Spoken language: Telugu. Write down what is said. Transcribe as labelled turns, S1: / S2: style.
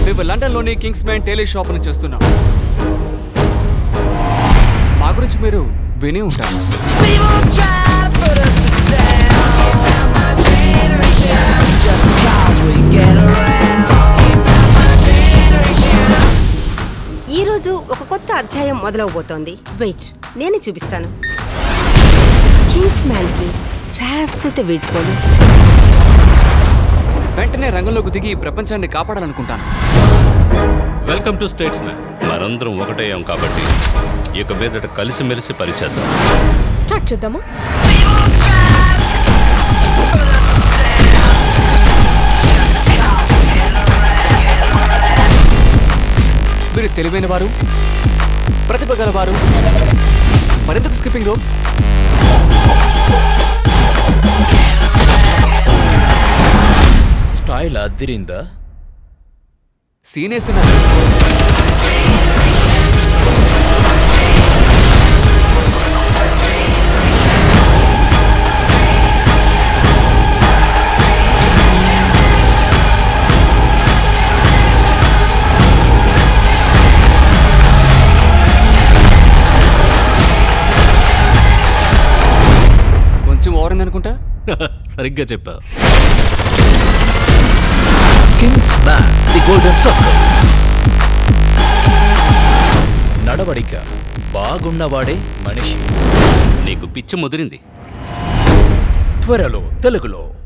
S1: మేము లండన్లోని కింగ్స్ మ్యాన్ టైలర్ షాప్ నుంచి చేస్తున్నాం మా గురించి మీరు విని ఉంటారు
S2: ఈ రోజు ఒక కొత్త అధ్యాయం మొదలవబోతోంది వెయిట్ నేనే చూపిస్తాను కింగ్స్ మ్యాన్ కి శాశ్వత వీడ్కోలు
S1: వెంటనే రంగంలోకి దిగి ఈ ప్రపంచాన్ని కాపాడాలనుకుంటాను
S3: వెల్కమ్ టు స్టేట్స్ మ్యాన్ మనందరం ఒకటయ్యాం కాబట్టి ఇక మీదట కలిసిమెలిసి పనిచేద్దాం
S4: స్టార్ట్ చేద్దామా
S1: మీరు తెలివైన వారు ప్రతిభ గలవారు మరెందుకు స్కిప్పింగ్ రోప్
S5: స్టైల్ అద్దిరిందా
S1: సీన్ వేస్తున్నారు కొంచెం ఓవర్ అనుకుంటా
S3: సరిగ్గా చెప్పావు
S5: Kingsman the Golden Circle నడవడిక బాగున్నవాడే మనిషి
S3: నీకు పిచ్చి ముదిరింది
S5: త్వరలో తెలుగులో